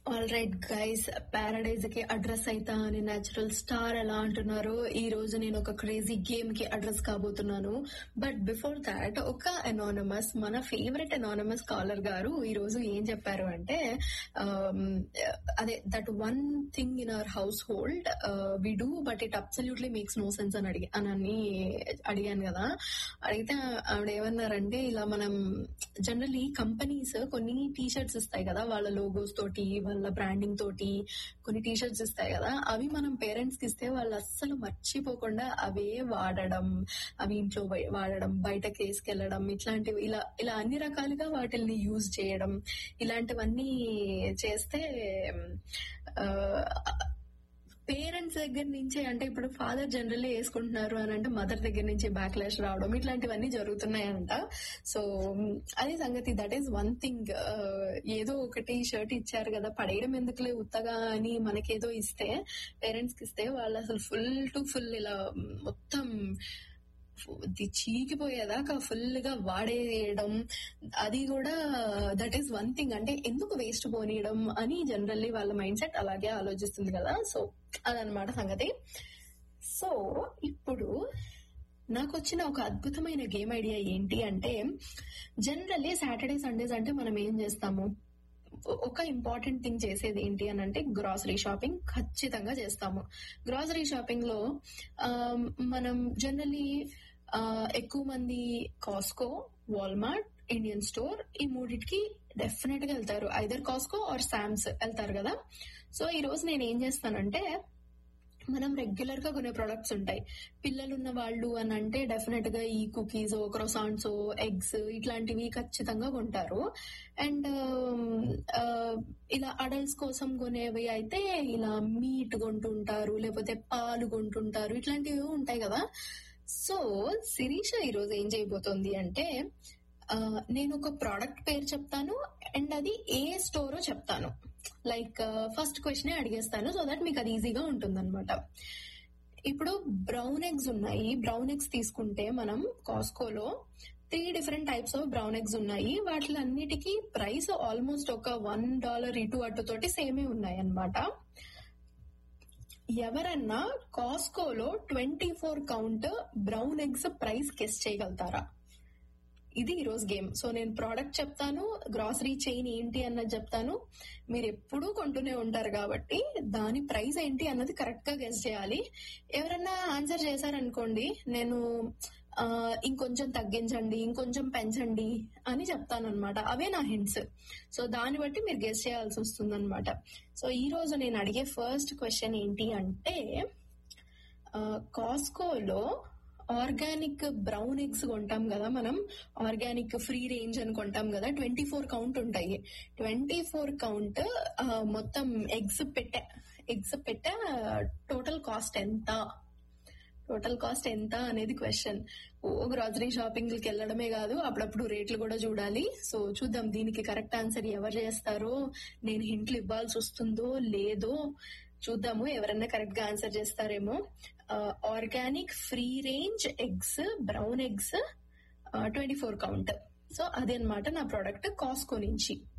all right guys Paradise కి address అయితా అని నేచురల్ స్టార్ ఎలా అంటున్నారు ఈ రోజు నేను ఒక క్రేజీ గేమ్ కి అడ్రస్ కాబోతున్నాను బట్ బిఫోర్ దాట్ ఒక అనానమస్ మన ఫేవరెట్ అనానమస్ కాలర్ గారు ఈ రోజు ఏం చెప్పారు అంటే um, అదే that one thing in our household we do but it absolutely makes no sense అని అడిగి అని అడిగాను కదా అడిగితే ఆవిడ ఏమన్నారంటే ఇలా మనం జనరల్లీ కంపెనీస్ కొన్ని టీ షర్ట్స్ ఇస్తాయి కదా వాళ్ళ లోగోస్ తోటి వాళ్ళ బ్రాండింగ్ తోటి కొన్ని టీ షర్ట్స్ ఇస్తాయి కదా అవి మనం పేరెంట్స్ కి ఇస్తే వాళ్ళు అస్సలు మర్చిపోకుండా అవే వాడడం అవి ఇంట్లో బయ- వాడడం బయటకి తీసుకెళ్లడం ఇట్లాంటివి ఇలా ఇలా అన్ని రకాలుగా వాటిల్ని యూజ్ చేయడం ఇలాంటివన్నీ చేస్తే పేరెంట్స్ దగ్గర నుంచే అంటే ఇప్పుడు ఫాదర్ జనరల్లీ వేసుకుంటున్నారు అని అంటే మదర్ దగ్గర నుంచి బ్యాక్లాష్ రావడం ఇట్లాంటివన్నీ జరుగుతున్నాయంట సో అదే సంగతి దట్ ఈస్ వన్ థింగ్ ఏదో ఒకటి షర్ట్ ఇచ్చారు కదా పడేయడం ఎందుకులే ఉత్తగా అని మనకేదో ఇస్తే పేరెంట్స్ కి ఇస్తే వాళ్ళు అసలు ఫుల్ టు ఫుల్ ఇలా మొత్తం ఇది చీకిపోయేదాకా ఫుల్ గా వాడేయడం అది కూడా దట్ ఈస్ వన్ థింగ్ అంటే ఎందుకు వేస్ట్ పోనీయడం అని జనరల్లీ వాళ్ళ మైండ్ సెట్ అలాగే ఆలోచిస్తుంది కదా సో అదనమాట సంగతి సో ఇప్పుడు నాకు వచ్చిన ఒక అద్భుతమైన గేమ్ ఐడియా ఏంటి అంటే జనరల్లీ సాటర్డే సండేస్ అంటే మనం ఏం చేస్తాము ఒక ఇంపార్టెంట్ థింగ్ చేసేది ఏంటి అని అంటే గ్రాసరీ షాపింగ్ ఖచ్చితంగా చేస్తాము గ్రాసరీ షాపింగ్ లో ఆ, మనం జనరలీ ఎక్కువ మంది కాస్కో వాల్మార్ట్ ఇండియన్ స్టోర్ ఈ మూడిటికి డెఫినెట్ గా వెళ్తారు ఐదర్ కాస్కో ఆర్ శామ్స్ వెళ్తారు కదా సో ఈ రోజు నేను ఏం చేస్తానంటే మనం రెగ్యులర్ గా కొనే ప్రొడక్ట్స్ ఉంటాయి పిల్లలు ఉన్న వాళ్ళు అని అంటే డెఫినెట్ గా ఈ కుకీస్ క్రొసాన్స్ ఎగ్స్ ఇట్లాంటివి ఖచ్చితంగా కొంటారు అండ్ ఇలా అడల్ట్స్ కోసం కొనేవి అయితే ఇలా మీట్ కొంటుంటారు లేకపోతే పాలు కొంటుంటారు ఇట్లాంటివి ఉంటాయి కదా సో శిరీష ఈరోజు ఏం చేయబోతోంది అంటే ఆ, నేను ఒక ప్రోడక్ట్ పేరు చెప్తాను అండ్ అది ఏ స్టోరో చెప్తాను లైక్ ఫస్ట్ క్వశ్చన్ అడిగేస్తాను సో దట్ మీకు అది ఈజీగా ఉంటుందన్నమాట ఇప్పుడు బ్రౌన్ ఎగ్స్ ఉన్నాయి బ్రౌన్ ఎగ్స్ తీసుకుంటే మనం కాస్కోలో three different types of brown eggs ఉన్నాయి వాటిలన్నిటికీ ప్రైస్ ఆల్మోస్ట్ ఒక వన్ డాలర్ ఇటు అటు తోటి సేమే ఉన్నాయి అన్నమాట ఎవరన్నా కాస్కోలో twenty four count brown eggs price guess చేయగలుగుతారా ఇది ఈ రోజు గేమ్ సో నేను ప్రోడక్ట్ చెప్తాను గ్రాసరీ చైన్ ఏంటి అన్నది చెప్తాను మీరు ఎప్పుడూ కొంటూనే ఉంటారు కాబట్టి దాని ప్రైస్ ఏంటి అన్నది కరెక్ట్ గా గెస్ చేయాలి ఎవరన్నా ఆన్సర్ చేశారనుకోండి నేను ఆ, ఇంకొంచెం తగ్గించండి ఇంకొంచెం పెంచండి అని చెప్తాను అనమాట అవే నా హింట్స్ సో దాన్ని బట్టి మీరు గెస్ చేయాల్సి వస్తుంది అనమాట సో ఈ రోజు నేను అడిగే ఫస్ట్ క్వశ్చన్ ఏంటి అంటే కాస్కోలో ఆర్గానిక్ బ్రౌన్ ఎగ్స్ కొంటాం కదా మనం ఆర్గానిక్ ఫ్రీ రేంజ్ అని కొంటాం కదా ట్వంటీ ఫోర్ కౌంట్ ఉంటాయి ట్వంటీ ఫోర్ కౌంట్ మొత్తం ఎగ్స్ పెట్ట ఎగ్స్ పెట్ట టోటల్ కాస్ట్ ఎంత టోటల్ కాస్ట్ ఎంత అనేది క్వశ్చన్ ఓ గ్రాసరీ షాపింగ్ కి వెళ్ళడమే కాదు అప్పుడప్పుడు రేట్లు కూడా చూడాలి సో చూద్దాం దీనికి కరెక్ట్ ఆన్సర్ ఎవరు చేస్తారో నేను హింట్లు ఇవ్వాల్సి వస్తుందో లేదో చూద్దాము ఎవరన్నా కరెక్ట్ గా ఆన్సర్ చేస్తారేమో organic free range eggs brown eggs twenty four count so అదే అనమాట నా ప్రోడక్ట్ కాస్కో నుంచి